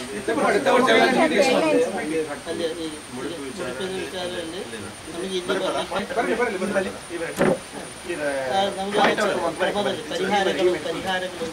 ಅಲ್ಲಿ ಈ ಮುಡುಪಿನ ವಿಚಾರದಲ್ಲಿ ನಮಗೆ ಇಲ್ಲಿ ಬರ್ಲಿಕ್ಕೆ ಬರಲಿ ಬರಲಿ ಬರಲಿ ಆ, ನಮಗೆ ಕ್ರಮದಲ್ಲಿ ಪರಿಹಾರಗಳು ಪರಿಹಾರಗಳು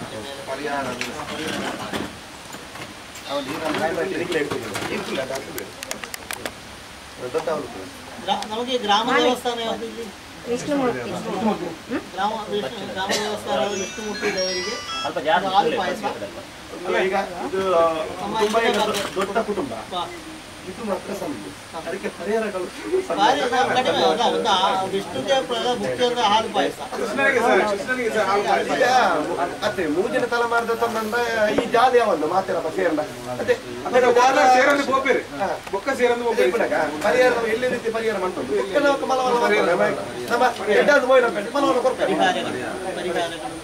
ಗ್ರಾ- ನಮಗೆ ಗ್ರಾಮ ದೇವಸ್ಥಾನ ಯಾವುದು ಇಲ್ಲಿ ವಿಷ್ಣುಮೂರ್ತಿ ಗ್ರಾಮ ವಿಷ್ಣು ಗ್ರಾಮ ದೇವಸ್ಥಾನ ವಿಷ್ಣುಮೂರ್ತಿ ದೇವರಿಗೆ ಸ್ವಲ್ಪ ಜಾಸ್ತಿ ಹಾಲು ಪಾಯಸ ಅಲ್ಲ ಈಗ ಇದು ತುಂಬಾ ಈಗ ದೊಡ್ಡ ಕುಟುಂಬ ಪಾ- ಇದು ಮಾತ್ರ ಸಣ್ಣ ಅದಕ್ಕೆ ಪರಿಹಾರಗಳು ಭಾರಿ ನಾವು ಕಡಿಮೆ ಅಲ್ಲ ಒಂದು ಆ ವಿಷ್ಣು ದೇವರ ಮುಖ್ಯ ಅಂದ್ರೆ ಹಾಲು ಪಾಯಸ ಕೃಷ್ಣನಿಗೆ ಸಹ ಕೃಷ್ಣನಿಗೆ ಸಹ ಹಾಲು ಪಾಯಸ. ಈಗ ಅದೇ ಮೂಜಿನ ತಲೆಮಾರದ ತಂದಂದ ಈ ಜಾಲಿ ಯಾವೊಂದು ಮಾತಿರಪ್ಪ ಸೇರಂಡ ಅದೇ ಅದರ ಬೊಕ್ಕ ಸೇರನ್ನು ಬೋಪೇರಿ ಹಾ. ಬೊಕ್ಕ ಸೇರನ್ನು ಬೋಪೇರಿ ಬಿಡಕ ಪರಿಹಾರ ನಾವು ಎಲ್ಲಿ ರೀತಿ ಪರಿಹಾರ ಮಾಡ್ಕೊಂಡು ಕೆಲವು ಮಲವಲ್ಲ ಮಾಡ್ತಾರೆ. ನಮ್ಮ ಎಡ್ಡಾದ ಬೋಯ್ನ ಕಟ್ಟಿ ಮಲವಲ್ಲ ಕೊಡ್ತಾರೆ ಪರಿಹಾರಗಳು ಪರಿಹಾರಗಳು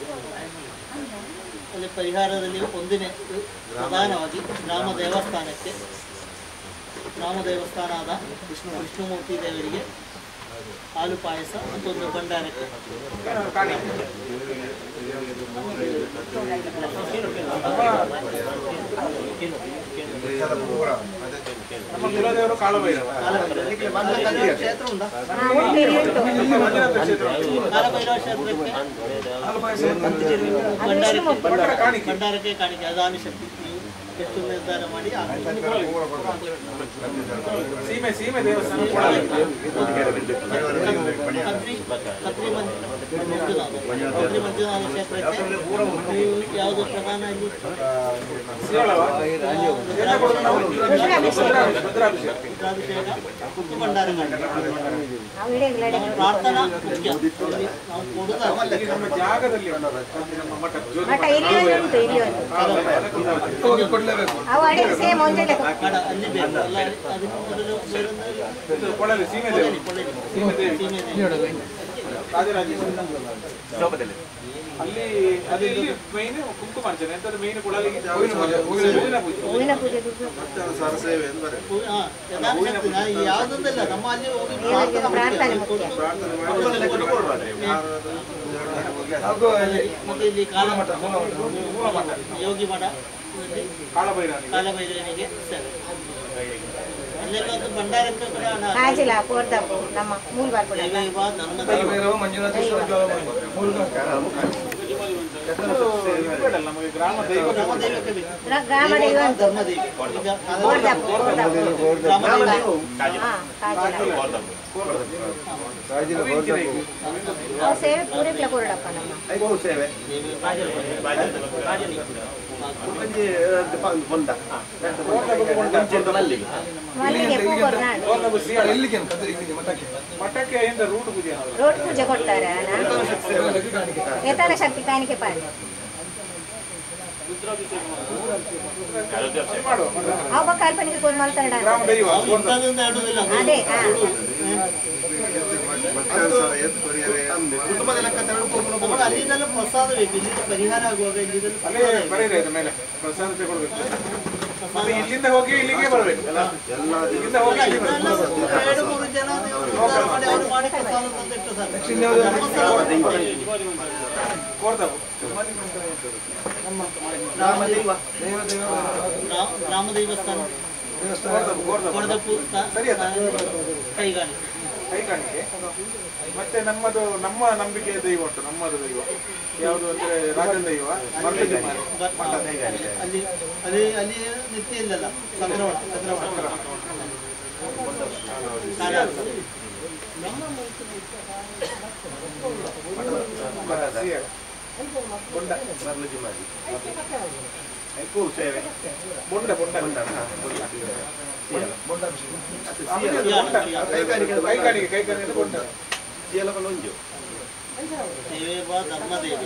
ಅಲ್ಲಿ ಪರಿಹಾರದಲ್ಲಿ ಒಂದಿನ ಪ್ರಧಾನವಾಗಿ ಗ್ರಾಮ ದೇವಸ್ಥಾನಕ್ಕೆ ಗ್ರಾಮ ದೇವಸ್ಥಾನದ ವಿಷ್ಣು ವಿಷ್ಣುಮೂರ್ತಿ ದೇವರಿಗೆ ಹಾಲು ಪಾಯಸ ಮತ್ತೊಂದು ಭಂಡಾರಕ್ಕೆ ನಮ್ಮ ಕುಲದೇವರು ಕಾಲಭೈರವ ಕ್ಷೇತ್ರ ಉಂಟಾ ಹಾ ಉಂಟು ಇಲ್ಲಿ ಉಂಟು ಮಂಜುನಾಥ ಕ್ಷೇತ್ರ ಕಾಲಭೈರವ ಕ್ಷೇತ್ರಕ್ಕೆ ಭಂಡಾರಕ್ಕೆ ಭಂಡಾರಕ್ಕೆ ಕಾಣಿಕೆ ಅದಾನಿ ಶಕ್ತಿ ನೀವು ಎಷ್ಟು ನಿರ್ಧಾರ ಮಾಡಿ ಆ ಸೀಮೆ ಸೀಮೆ ದೇವಸ್ಥಾನ ಕೊಡಲಿ. ಕದ್ರಿ ಕದ್ರಿ ಮಂಜುನಾಥ ಕದ್ರಿ ಮಂಜುನಾಥ ಕ್ಷೇತ್ರಕ್ಕೆ ನೀವು ಯಾವುದು ಪ್ರಧಾನ ಇಲ್ಲಿ ಸಿಯೋಳವ? ಎಲ್ಲ ಕೊಡೋದು ನಾವು. ಭದ್ರಾಭಿಷೇಕ. ಭದ್ರಾಭಿಷೇಕ. ರುದ್ರಾಭಿಷೇಕ ಮತ್ತು ಭಂಡಾರ ಕಾಣಿಕೆ ನಾವು ಇಡೀ ನಮ್ಮ ಪ್ರಾರ್ಥನಾ ಮುಖ್ಯ ಇಲ್ಲಿ ನಾವು ಕೊಡುದ ಇಲ್ಲಿ ನಮ್ಮ ಜಾಗದಲ್ಲಿ ಉಂಟು. ನಮ್ಮ ಮಠ ಜ್ಯೋತಿ ಮಠ ಇಲ್ಲಿ ಒಂದು ಉಂಟು ಇಲ್ಲಿ ಒಂದು ಹೋಗಿ ಕೊಡ್ಲೇಬೇಕು ಅವು ಅಡಿಗೆ ಸೇಮ್ ಒಂದೇ ಲೆಕ್ಕ ಮಾಡ ಅಲ್ಲಿ ಬೇಕು ಅಲ್ಲ ಅದಕ್ಕೆ ಮೊದಲು ಬೇರೊಂದು ಇದು ಕೊಳಲಿ ಸೀಮೆ ದೇವಿ ಕೊಳ್ಳಿ ಸೀಮೆ ದೇವಿ ಸೀಮೆ ದೇವಿ. ರಾಜರಾಜೇಶ್ವರಿ ಅಲ್ಲಿ ಅದು ಇಲ್ಲಿ ಮೈನ್ ಕುಂಕುಮಾರ್ಚನೆ ಎಂತದ್ದು ಮೈನ್ ಕೊಳಲಿಗೆ ಹೂವಿನ ಪೂಜೆ ಹೂವಿನ ಪೂಜೆ ದುಡ್ಡು ಹೂ- ಹಾ, ಯಥಾಶಕ್ತಿ ನಾನು ಈ ಯಾವುದೊಂದಿಲ್ಲ ನಮ್ಮ ಅಲ್ಲಿ ಹೋಗಿ ದೇವರಿಗೆ ಪ್ರಾರ್ಥನೆ ಮುಖ್ಯ. ಮತ್ತೆ ಇಲ್ಲಿ ಕಾಲಮಠ ಯೋಗಿ ಮಠ ಇಲ್ಲಿ ಕಾಳಭೈರವನಿಗೆ ಕಾಲಭೈರವನಿಗೆ ಸೇವೆ ಅಲ್ಲೆಲ್ಲ ಒಂದು ಭಂಡಾರಕ್ಕೆ ಕೂಡ ಹಣ ಕಾಜಿಲ್ಲ ಕೋರ್ದಪ್ಪು ನಮ್ಮ ಮೂಲ ಬರ್ಕೊಡ ದೈವ ಧರ್ಮ ದೈವ ಬೇಡಲ್ಲ ನಮಗೆ ಗ್ರಾಮ ದೈವ ಗ್ರಾಮ ದೈವಕ್ಕೆ ಬೇಕು ಗ್ರಾಮ ದೈವ ಅಂತ ಧರ್ಮ ದೈವ ಈಗ ಕೋರ್ದಪ್ಪು ಗ್ರಾಮ ದೈವ ಹಾ ಕಾಜಿಲ್ಲ ವೆಂಕಿರೈಗಿ. ಅವು ಸೇವೆ ಪೂರೈಕ್ಲ ಕೊರಡಪ್ಪ ನಮ್ಮ ಐದು ಸೇವೆ ಒಂಜಿ ಬಂದ ಮಲ್ಲಿಗೆ ಮಲ್ಲಿಗೆ ಪೂ ಕೊಡ್ನಾಡು ಕೋರ್ನಬು ಸಿಯಾಳ. ಮಠಕ್ಕೆ ಏನಿದೆ ರೂಟ್ ಪೂಜೆ ನಾವು. ರೋಡ್ ಪೂಜೆ ಕೊಡ್ತಾರೆ ಯಥಾನ ಶಕ್ತಿ ಕಾಣಿಕೆ ಪಾಡಿ ಮಾಡುವ ಮಠ. ಅವ ಕಾಲ್ಪನಿಕ ಕೊಡ್ ಮಾತಾಡ ಗ್ರಾಮ ದೈವ ಕೋರ್ನ. ಇಂಥದ್ದೊಂದು ಆಡುವುದಿಲ್ಲ ಅದೇ ಹಾ ಕುಟುಂಬದ ಲೆಕ್ಕ ತಗೊಂಡು ನಮಗೆ ಅಲ್ಲಿಂದಲೂ ಪ್ರಸಾದ ಬೇಕು ಇಲ್ಲಿ ಪರಿಹಾರ ಆಗುವಾಗ ಇಲ್ಲಿಂದಲೂ ಅಲ್ಲೇ ಬರೀರಿ ಅದ್ರ ಮೇಲೆ ಪ್ರಸಾದ ತಗೊಳ್ಬೇಕು ಮತ್ತೆ ಇಲ್ಲಿಂದ ಹೋಗಿ ಇಲ್ಲಿಗೆ ಬರ್ಬೇಕು ಇಲ್ಲಿಂದ ಹೋಗಿ ಇಲ್ಲಿ ಬರ್ಬೇಕು. ಎರಡು ಮೂರು ಜನ ನೀವು ಉದ್ಧಾರ ಮಾಡಿ ಅವರು ಮಾಡಿ ಪ್ರಸಾದ ತಂದಿಟ್ಟು ಸರ್ ಧರ್ಮಸ್ಥಳ ಕೋರ್ದವು ರಾಮ ದೈವ ಗ್ರಾ- ಗ್ರಾಮ ದೇವಸ್ಥಾನ ಕೋರ್ದವು ಕೋರ್ದವು ಕೊಡದಪ್ಪು ಕೈಗಾಣಿ ಕೈ ಕಾಣಿಕೆ ಮತ್ತೆ ನಮ್ಮದು ನಮ್ಮ ನಂಬಿಕೆಯ ದೈವ ಉಂಟು ನಮ್ಮದು ದೈವ ಯಾವುದು ಅಂದ್ರೆ ರಾಜನ ದೈವ ಮರಳಿಗೆ ಮಾರಿ. ಅಲ್ಲಿ ಅಲ್ಲಿ ಅಲ್ಲಿ ನಿತ್ಯ ಇಲ್ಲಲ್ಲ ಚಂದ್ರವಣ ಚಂದ್ರವಣ ಕಾಲ ಸಿಯಾಳ. ಬೊಂಡ ಮರಳುಜಿ ಮಾಡಿ ಐಕು ಸೇವೆ ಬೊಂಡ ಬೊಂಡ ಕೈಗಾರಿಕೆ ಕೈಗಾಣಿಕೆ ಕೈಗಾಣಿಕೆ ಬೊಂಡ ಚೀಲಗಳು ಒಂಜು ದೇವ ಧರ್ಮದೇವ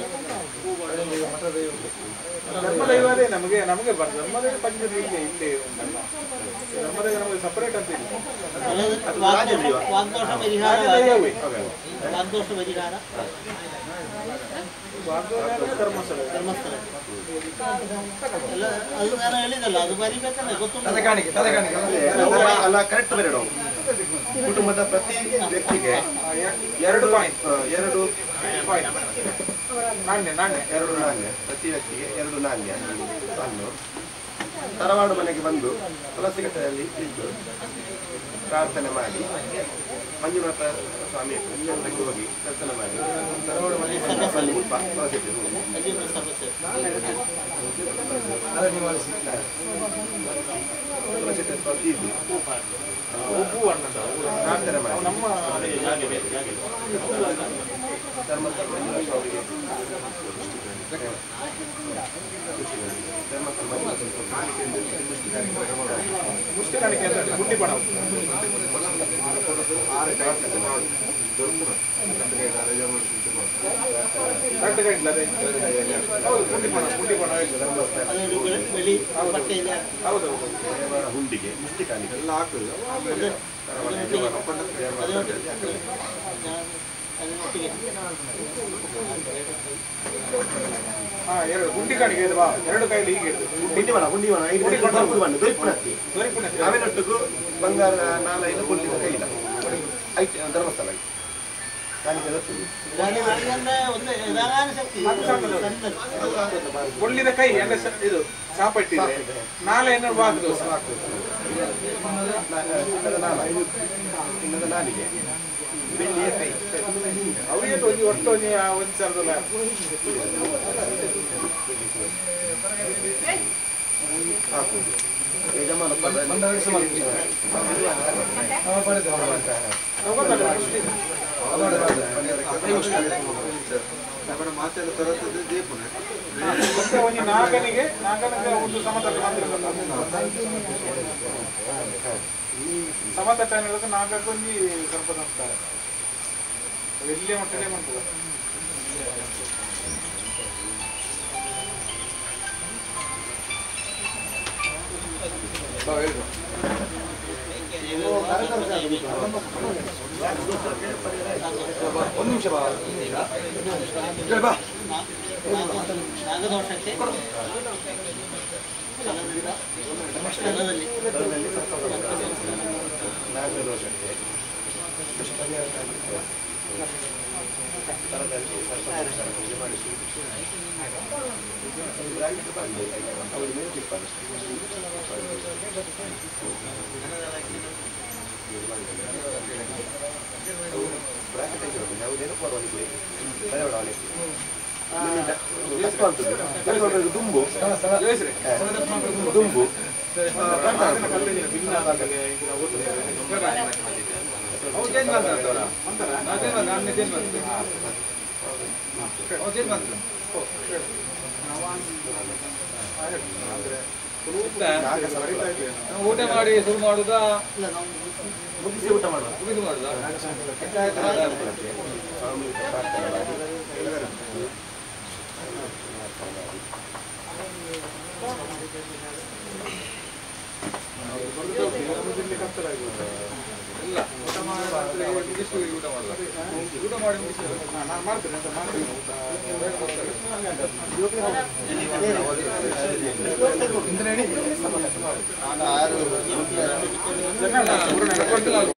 ಧರ್ಮದೈವ ಅದೇ ನಮಗೆ ನಮಗೆ ಬರ್ ಧರ್ಮದೈವ ಪಂಚದ ಇಲ್ಲೇ ಇಲ್ಲೇ ಉಂಟಲ್ಲ ಧರ್ಮದೈವ ನಮಗೆ ಸಪರೇಟ್ ಅಂತ ಇಲ್ಲ ವಾಗ್ದೋಷ ವಾಗ್ದೋಷ ಪರಿಹಾರ ರಾಜದೈವವೇ. ವಾಗ್ದೋಷ ಪರಿಹಾರ ವಾಗ್ದೋಷ ಧರ್ಮಸ್ಥಳ ಧರ್ಮಸ್ಥಳ ಎಲ್ಲ ಅದು ನಾನು ಹೇಳಿದಲ್ಲ ಅದು ಬರಿಬೇಕಲ್ಲ ಗೊತ್ತುಂಟು ಅಲ್ಲ, ಅಲ್ಲ ಕರೆಕ್ಟ್ ಬೇರೆ ನಾವು ಕುಟುಂಬದ ಪ್ರತಿ ವ್ಯಕ್ತಿಗೆ ಎರಡು ಪಾಯಿಂಟ್ ಆ, ಎರಡು ಪಾಯಿಂಟ್ ನಾಣ್ಯ ನಾಣ್ಯ ಎರಡು ನಾಣ್ಯ ಪ್ರತಿ ವ್ಯಕ್ತಿಗೆ ಎರಡು ನಾಣ್ಯ ಹಣ್ಣು ತರವಾಡು ಮನೆಗೆ ಬಂದು ತುಳಸಿ ಕಟ್ಟೆಯಲ್ಲಿ ಇದ್ದು ಪ್ರಾರ್ಥನೆ ಮಾಡಿ ಮಂಜುನಾಥ ಸ್ವಾಮಿ ಉಲ್ಲೇಖಕ್ಕೆ ಹೋಗಿ ದರ್ಶನ ಮಾಡಿ ತರವಾಡು ಮನೆಗೆ ಬಂದು ಉಲ್ಪ ತುಳಸಿ ಕಟ್ಟೆಗೆ ಹೋಗಿ ಅಲ್ಲಿಂದ ಸಮಸ್ಯೆ ತುಳಸಿ ಕಟ್ಟೆ ಬಂದು ಇದ್ದು ಒಬ್ಬು ಅಣ್ಣದ ಪ್ರಾರ್ಥನೆ ಮಾಡಿ ನಮ್ಮ ಧರ್ಮಸ್ಥಳ ಮಂಜುನಾಥ ಸ್ವಾಮಿಗೆ ಧರ್ಮಸ್ಥಳ ಮಂಜುನಾಥ ಮುಷ್ಟಿ ಕಾಣಿಕೆ ಅಂತ ಹೇಳಿ, ಗುಂಡಿ ಬಣ ಕರೆಕ್ಟ್ ಗಂಟ್ಲ ಅದೇ ಹೌದು ಗುಂಡಿ ಬಣ ಗುಂಡಿ ಬಣ ಹೇಳ್ತದೆ. ಅದರಲ್ಲಿ ಬೆಳೆ- ಬೆಳಿ ಬಟ್ಟೆ ಇದೆ ಹೌದು ದೇವರ ಹುಂಡಿಗೆ ಮುಷ್ಟಿ ಕಾಣಿಕೆ ಎಲ್ಲ ಹಾಕುದು ಅದನ್ನೊಟ್ಟಿಗೆ ಅದನ್ನೊಟ್ಟಿಗೆ ಹಾ ಎರಡು ಗುಂಡಿ ಕಾಣಿಕೆ ಇದೆ ಬಾ ಎರಡು ಕೈಲಿ ಹೀಗೆ ಇರ್ತದೆ ಹುಂಡಿ ಬಣ ಹುಂಡಿ ಬಣ ಐದು ಹುಂಡಿ ಬಣ. ದೊಡ್ಡ ಬಣ್ಣ ದೊರಿಪುಣತ್ತಿ ದೊರಿಪುಣ ಅವೆನೊಟ್ಟಿಗೂ ಬಂಗಾರ ನಾಲೈದು ಕೊಡ್ಲಿಕ್ಕೆ ಕೈಲ ಐತೆ ಧರ್ಮಸ್ಥಳ ಐತೆ ಕಾಣಿಕೆ ದೊಡ್ಡದು. ಗಾಳಿ ಮಾಡಿದ್ರೆ ಒಂದು ನಿಧಾನ ಶಕ್ತಿ ಅದು ಸಣ್ಣದು. ಸಣ್ಣದು. ಒಳ್ಳಿದ ಕೈ ಅಂದ್ರೆ ಸ- ಇದು ಸಾಪಟ್ಟಿದೆ ನಾಳೆ ಏನಾದ್ರು ಬಾಗ್ದು ನಾ- ಚಿನ್ನದ ನಾಲ ಚಿನ್ನದ ನಾಲಿಗೆ ಬೆಳ್ಳಿಯ ಕೈ ಅವ್ರಿಗೆ ಒಂದು ಒಟ್ಟು ಒಂದು ಒಂದು ಸಾವಿರದ ಹಾಕುದು ಯಜಮಾನ ಪದ ಮತ್ತೆ ಒಂದು ನಾಗನಿಗೆ ನಾಗನಿಗೆ ಒಂದು ಸಮತಟ್ಟ ಮಾತ್ರ ಸಮತಟ್ಟ ಅನ್ನೋದಕ್ಕೆ ನಾಗಕ್ಕೊಂದು ಸ್ವಲ್ಪ ಸಂಸ್ಕಾರ വലിയ മട്ടിലേ കൊണ്ടുപോകും ಒಂದು ನಿಮಿಷ ಬಾ ನಾಗದೋಷಕ್ಕೆ ಸ್ಥಳದಲ್ಲಿ ನಾಗದೋಷಕ್ಕೆ ದುಂಬು ದುಂಬು ಊಟ ಮಾಡಿ ಶುರು ಮಾಡುದಾ ಇಲ್ಲ ನಾವು ಮುಗಿಸಿ ಊಟ ಮಾಡುವ ಮುಗಿದು ಮಾಡುದಾ ಸ್ವಾಮಿ ಪ್ರಾರ್ಥನೆ ಮಾಡಿ ಇಲ್ಲ ಊಟ ಮಾಡಿ ಮುಗಿಸಿ ಊಟ ಮಾಡಲ್ಲ ಊಟ ಮಾಡಿ ಮುಗಿಸಿ ನಾನು ಮಾಡ್ತೇನೆ ಅಂತ ಮಾಡ್ತೇನೆ ಊಟ ಆರು ಪೂರ್ಣ